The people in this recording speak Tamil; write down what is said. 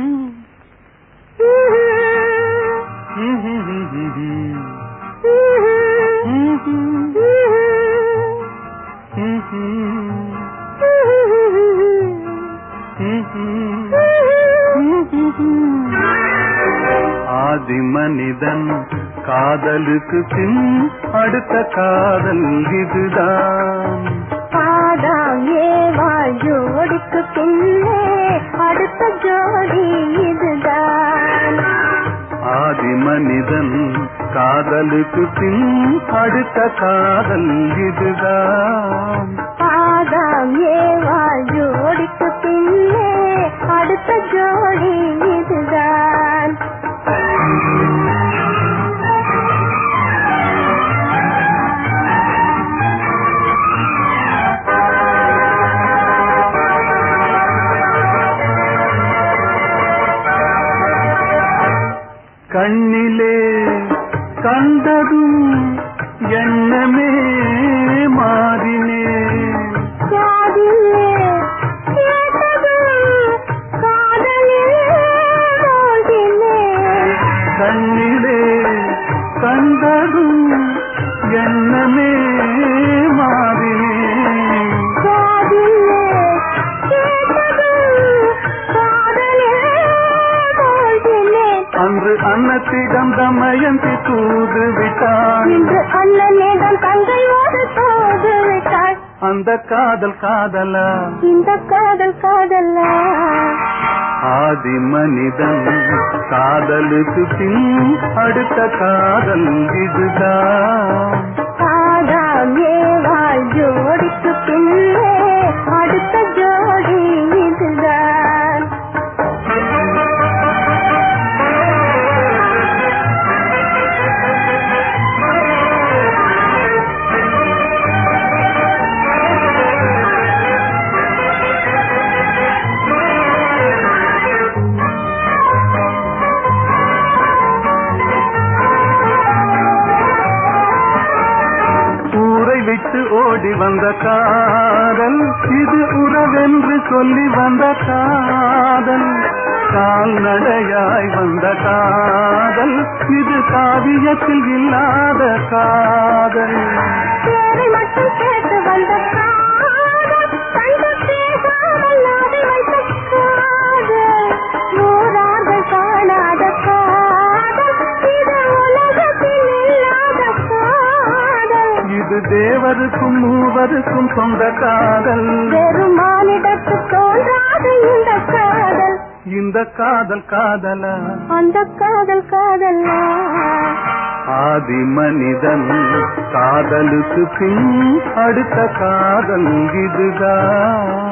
ஆதி மனிதன் காதலுக்கு பின் அடுத்த காதல் இதுதான் பாதாம் ஏவாள் ஜோடிக்கு பின்னே அடுத்த ஜோடி இதுதான் ஆதி மனிதன் காதலுக்கு பின் அடுத்த காதல் இதுதான் பாதாம் ஏவாள் ஜோடிக்கு பின்னே அடுத்த ஜோடி இதுதான் கண்ணிலே கண்டதும் எண்ணமே மாறினே காதிலே கேட்டதும் காதலில் மூழ்கினேன். கண்ணிலே கண்டதும் எண்ணமே மாறினே காதிலே கேட்டதும் காதலில் மூழ்கினேன். அன்று அன்னத்திடம் தமயந்தி தூது விட்டான் இன்று அண்ணனிடம் தங்கை ஒரு தோது விட்டாள் அந்த காதல் காதலா இந்த காதல் காதல்லா ஆதி மனிதன் காதலுக்கு பின் அடுத்த காதல் இதுதான் ஆதாம் ஏவாள் ஜோடிக்கு பின்னே அடுத்த ஜோடி இதுதான் ஊரை விட்டு ஓடி வந்த காதல் இது உறவென்று சொல்லி வந்த காதல் கால்நடையாய் வந்த காதல் இது காவியத்தில் இல்லாத காதல் பேரை மட்டும் கேட்டு வந்த காதல் கண்டு பேசாமல் நாடி வைத்த காதல் நூறாக காணாத காதல் இது உலகத்தில் இல்லாத காதல் இது தேவருக்கும் மூவருக்கும் சொந்த காதல் வெறும் மானிடத்து தோன்றாது இந்த காதல் இந்த காதல் காதலா அந்த காதல் காதல்லா ஆதி மனிதன் காதலுக்கு பின் அடுத்த காதல் இதுதான்